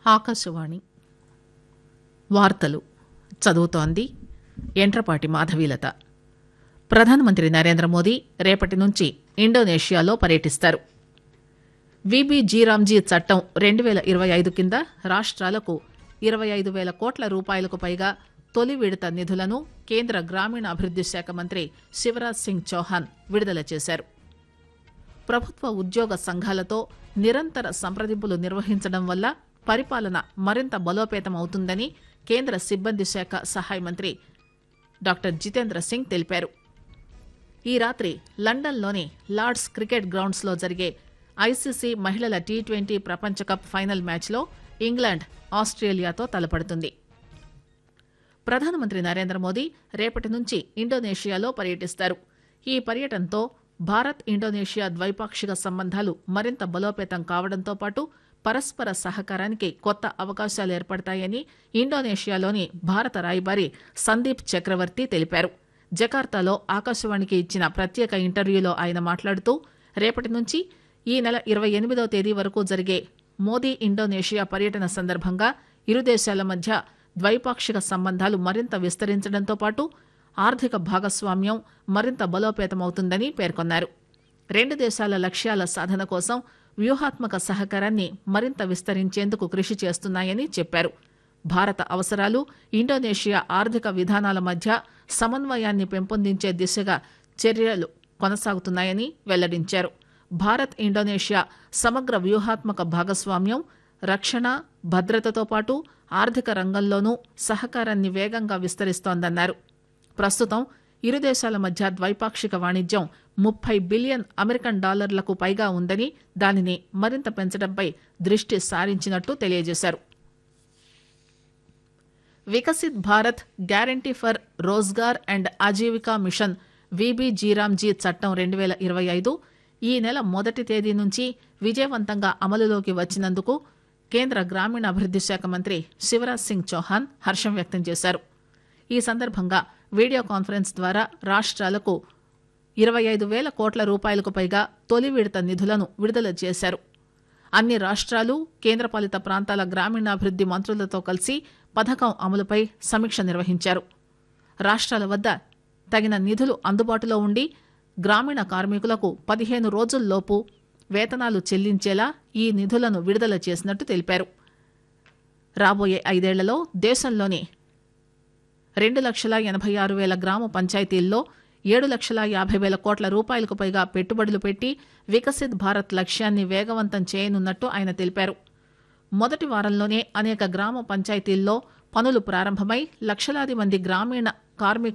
ఆకాశవాణి వార్తలు చదువుతోంది ఎంట్రపాటి మాధవీలత ప్రధానమంత్రి నరేంద్ర మోదీ రేపటి నుంచి ఇండోనేషియాలో పర్యటిస్తారు విబి జీరామ్జీ చట్టం రెండు పేల ఇరవై ఐదు కింద రాష్ట్రాలకు ఇరవై ఐదు వేల కోట్ల రూపాయలకు పైగా తొలి విడత నిధులను కేంద్ర గ్రామీణాభివృద్ది శాఖ మంత్రి శివరాజ్ సింగ్ చౌహాన్ విడుదల చేశారు ప్రభుత్వ ఉద్యోగ సంఘాలతో నిరంతర సంప్రదింపులు నిర్వహించడం వల్ల పరిపాలన మరింత బలోపేతం అవుతుందని కేంద్ర సిబ్బంది శాఖ సహాయ మంత్రి డాక్టర్ జితేంద్ర సింగ్ తెలిపారు ఈ రాత్రి లండన్లోని లార్డ్స్ క్రికెట్ గ్రౌండ్స్లో జరిగే ఐసీసీ మహిళల టీ ట్వంటీ ప్రపంచ కప్ ఫైనల్ మ్యాచ్లో ఇంగ్లాండ్ ఆస్ట్రేలియాతో తలపడుతుంది ప్రధానమంత్రి నరేంద్ర మోదీ రేపటి నుంచి ఇండోనేషియాలో పర్యటిస్తారు ఈ పర్యటనతో భారత్ ఇండోనేషియా ద్వైపాక్షిక సంబంధాలు మరింత బలోపేతం కావడంతో పాటు పరస్పర సహకారానికి కొత్త అవకాశాలు ఏర్పడతాయని ఇండోనేషియాలోని భారత రాయబారి సందీప్ చక్రవర్తి తెలిపారు జకార్తాలో ఆకాశవాణికి ఇచ్చిన ప్రత్యేక ఇంటర్వ్యూలో ఆయన మాట్లాడుతూ రేపటి నుంచి ఈ నెల ఇరవై ఎనిమిదవ తేదీ వరకు జరిగే మోదీ ఇండోనేషియా పర్యటన సందర్భంగా ఇరు దేశాల మధ్య ద్వైపాక్షిక సంబంధాలు మరింత విస్తరించడంతో పాటు ఆర్థిక భాగస్వామ్యం మరింత బలోపేతమవుతుందని పేర్కొన్నారు రెండు దేశాల లక్ష్యాల సాధన కోసం వ్యూహాత్మక సహకారాన్ని మరింత విస్తరించేందుకు కృషి చేస్తున్నాయని చెప్పారు భారత అవసరాలు ఇండోనేషియా ఆర్థిక విధానాల మధ్య సమన్వయాన్ని పెంపొందించే దిశగా చర్యలు కొనసాగుతున్నాయని వెల్లడించారు భారత్ ఇండోనేషియా సమగ్ర వ్యూహాత్మక భాగస్వామ్యం రక్షణ భద్రతతో పాటు ఆర్థిక రంగంలోనూ సహకారాన్ని వేగంగా విస్తరిస్తోందన్నారు ప్రస్తుతం ఇరు దేశాల మధ్య ద్వైపాక్షిక వాణిజ్యం ముప్పై బిలియన్ అమెరికన్ డాలర్లకు పైగా ఉందని దానిని మరింత పెంచడంపై దృష్టి సారించినట్టు తెలియజేశారు Viksit Bharat guarantee for Rozgar and Ajeevika mission VB G RAM G చట్టం రెండు వేల ఇరవై ఐదు ఈ నెల మొదటి తేదీ నుంచి విజయవంతంగా అమలులోకి వచ్చినందుకు కేంద్ర గ్రామీణాభివృద్ది శాఖ మంత్రి శివరాజ్ సింగ్ చౌహాన్ హర్షం వ్యక్తం చేశారు ఈ సందర్భంగా వీడియో కాన్ఫరెన్స్ ద్వారా రాష్ట్రాలకు ఇరవై ఐదు వేల కోట్ల రూపాయలకు పైగా తొలి విడత నిధులను విడుదల చేశారు అన్ని రాష్ట్రాలు కేంద్రపాలిత ప్రాంతాల గ్రామీణాభివృద్ది మంత్రులతో కలిసి పథకం అమలుపై సమీక్ష నిర్వహించారు రాష్ట్రాల వద్ద తగిన నిధులు అందుబాటులో ఉండి గ్రామీణ కార్మికులకు పదిహేను రోజుల్లోపు వేతనాలు చెల్లించేలా ఈ నిధులను విడుదల చేసినట్టు తెలిపారు రాబోయే ఐదేళ్లలో దేశంలోని రెండు లక్షల ఎనభై ఆరు వేల గ్రామ పంచాయతీల్లో ఏడు లక్షల యాభై వేల కోట్ల రూపాయలకు పైగా పెట్టుబడులు పెట్టి వికసిత్ భారత్ లక్ష్యాన్ని వేగవంతం చేయనున్నట్టు ఆయన తెలిపారు మొదటి వారంలోనే అనేక గ్రామ పంచాయతీల్లో పనులు ప్రారంభమై లక్షలాది మంది గ్రామీణ కార్మికులు